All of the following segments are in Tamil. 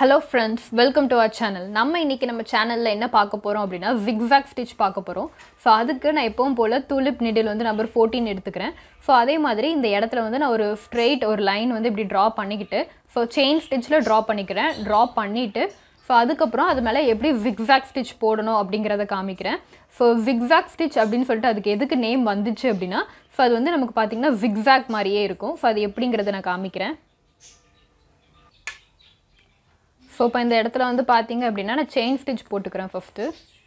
hello friends welcome to our channel நம்ம இன்றைக்கி நம்ம சேனலில் என்ன பார்க்க போகிறோம் அப்படின்னா zigzag ஸ்டிச் பார்க்க போகிறோம் ஸோ அதுக்கு நான் எப்பவும் போல் துலிப் நிடில் வந்து நம்பர் ஃபோர்டீன் எடுத்துக்கிறேன் ஸோ அதே மாதிரி இந்த இடத்துல வந்து நான் ஒரு ஸ்ட்ரெயிட் ஒரு லைன் வந்து இப்படி ட்ரா பண்ணிக்கிட்டு ஸோ செயின் ஸ்டிச்சில் ட்ரா பண்ணிக்கிறேன் ட்ரா பண்ணிவிட்டு ஸோ அதுக்கப்புறம் அது மேலே எப்படி zigzag ஸ்டிச் போடணும் அப்படிங்கிறத காமிக்கிறேன் ஸோ zigzag ஸ்டிச் அப்படின்னு சொல்லிட்டு அதுக்கு எதுக்கு நேம் வந்துச்சு அப்படின்னா ஸோ அது வந்து நமக்கு பார்த்திங்கன்னா zigzag மாதிரியே இருக்கும் ஸோ அது எப்படிங்கிறத நான் காமிக்கிறேன் ஸோ இப்போ இந்த இடத்துல வந்து பார்த்தீங்க அப்படின்னா நான் செயின் ஸ்டிச் போட்டுக்கிறேன் ஃபஸ்ட்டு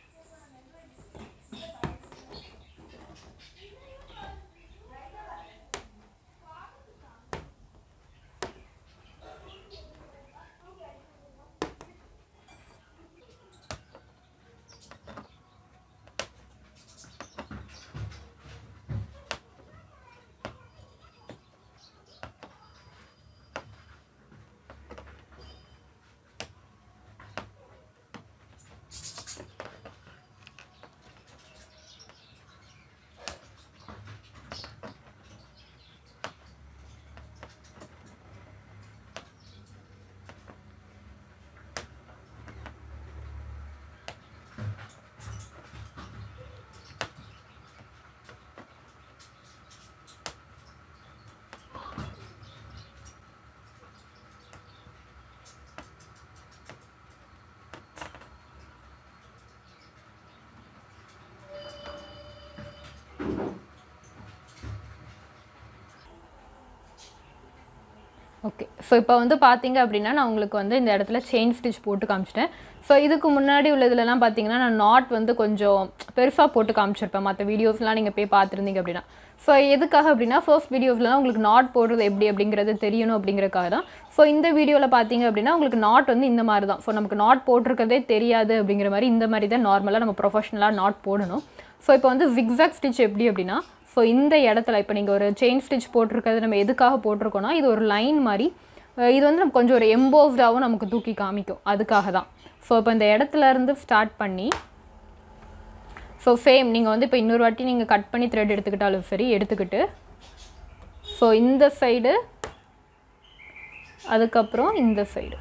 ஓகே ஸோ இப்போ வந்து பார்த்தீங்க அப்படின்னா நான் உங்களுக்கு வந்து இந்த இடத்துல செயின் ஸ்டிச் போட்டு காமிச்சிட்டேன் ஸோ இதுக்கு முன்னாடி உள்ளதுலலாம் பார்த்தீங்கன்னா நான் நாட் வந்து கொஞ்சம் பெருசாக போட்டு காமிச்சிருப்பேன் மற்ற வீடியோஸ்லாம் நீங்கள் போய் பார்த்துருந்தீங்க அப்படின்னா ஸோ எதுக்காக அப்படின்னா ஃபர்ஸ்ட் வீடியோஸ்லாம் உங்களுக்கு நாட் போடுறது எப்படி அப்படிங்கிறது தெரியணும் அப்படிங்கிறக்காக தான் ஸோ இந்த வீடியோவில் பார்த்தீங்க அப்படின்னா உங்களுக்கு நாட் வந்து இந்த மாதிரி தான் ஸோ நமக்கு நாட் போட்டிருக்கிறதே தெரியாது அப்படிங்கிற மாதிரி இந்த மாதிரி தான் நார்மலாக நம்ம ப்ரொஃபஷனலாக நாட் போடணும் ஸோ இப்போ வந்து zigzag ஸ்டிச் எப்படி அப்படின்னா ஸோ இந்த இடத்துல இப்போ நீங்கள் ஒரு செயின் ஸ்டிச் போட்டிருக்கிறது நம்ம எதுக்காக போட்டிருக்கோம்னா இது ஒரு லைன் மாதிரி அஹ் இது வந்து நம்ம கொஞ்சம் ஒரு எம்போஸ்டாகவும் நமக்கு தூக்கி காமிக்கும் அதுக்காக தான் ஸோ இப்போ இந்த இடத்துல இருந்து ஸ்டார்ட் பண்ணி ஸோ சேம் நீங்கள் வந்து இப்போ இன்னொரு வாட்டி நீங்கள் கட் பண்ணி த்ரெட் எடுத்துக்கிட்டாலும் சரி எடுத்துக்கிட்டு ஸோ இந்த சைடு அதுக்கப்புறம் இந்த சைடு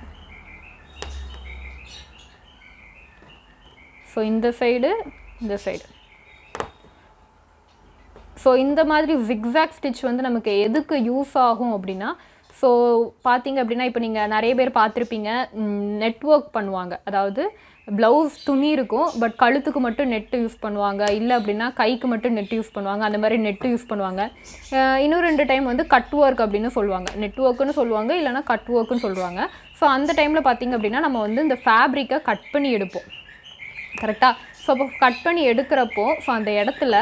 ஸோ இந்த சைடு இந்த சைடு ஸோ இந்த மாதிரி zigzag ஸ்டிச் வந்து நமக்கு எதுக்கு யூஸ் ஆகும் அப்படின்னா ஸோ பார்த்தீங்க அப்படின்னா இப்போ நீங்கள் நிறைய பேர் பார்த்துருப்பீங்க நெட்ஒர்க் பண்ணுவாங்க அதாவது ப்ளவுஸ் துணி இருக்கும் பட் கழுத்துக்கு மட்டும் நெட்டு யூஸ் பண்ணுவாங்க இல்லை அப்படின்னா கைக்கு மட்டும் நெட் யூஸ் பண்ணுவாங்க அந்த மாதிரி நெட்டு யூஸ் பண்ணுவாங்க அஹ் இன்னும் ரெண்டு டைம் வந்து கட் ஒர்க் அப்படின்னு சொல்லுவாங்க நெட் ஒர்க்குன்னு சொல்லுவாங்க இல்லைனா கட் ஒர்க்குன்னு சொல்லுவாங்க ஸோ அந்த டைமில் பார்த்தீங்க அப்படின்னா நம்ம வந்து இந்த ஃபேப்ரிக்கை கட் பண்ணி எடுப்போம் கரெக்டாக ஸோ அப்போ கட் பண்ணி எடுக்கிறப்போ ஸோ அந்த இடத்துல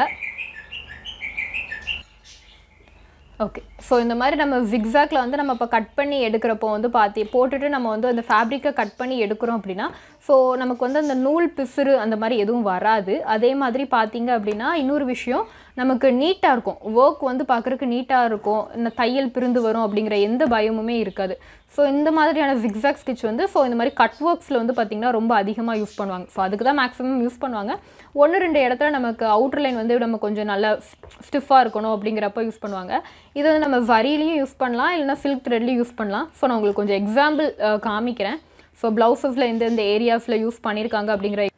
ஓகே ஸோ இந்த மாதிரி நம்ம zigzagல வந்து நம்ம இப்போ கட் பண்ணி எடுக்கிறப்போ வந்து பார்த்தி போட்டுட்டு நம்ம வந்து அந்த ஃபேப்ரிக்கை கட் பண்ணி எடுக்கிறோம் அப்படின்னா ஸோ நமக்கு வந்து அந்த நூல் பிசுறு அந்த மாதிரி எதுவும் வராது அதே மாதிரி பார்த்தீங்க அப்படின்னா இன்னொரு விஷயம் நமக்கு நீட்டாக இருக்கும் ஒர்க் வந்து பார்க்குறதுக்கு நீட்டாக இருக்கும் இந்த தையல் பிரிந்து வரும் அப்படிங்கிற எந்த பயமுமே இருக்காது ஸோ இந்த மாதிரியான zigzag ஸ்டிச் வந்து ஸோ இந்த மாதிரி கட் ஒர்க்ஸில் வந்து பார்த்திங்கன்னா ரொம்ப அதிகமாக யூஸ் பண்ணுவாங்க ஸோ அதுக்கு தான் மேக்ஸிமம் யூஸ் பண்ணுவாங்க ஒன்று ரெண்டு இடத்துல நமக்கு அவுட்டர் லைன் வந்து நம்ம கொஞ்சம் நல்லா ஸ்டிஃபாக இருக்கணும் அப்படிங்கிறப்ப யூஸ் பண்ணுவாங்க இது வந்து நம்ம வரியிலையும் யூஸ் பண்ணலாம் இல்லைனா சில்க் த்ரெட்லையும் யூஸ் பண்ணலாம் ஸோ நான் உங்களுக்கு கொஞ்சம் எக்ஸாம்பிள் காமிக்கிறேன் ஸோ ப்ளவுசஸில் எந்தெந்த ஏரியாஸில் யூஸ் பண்ணியிருக்காங்க அப்படிங்கிற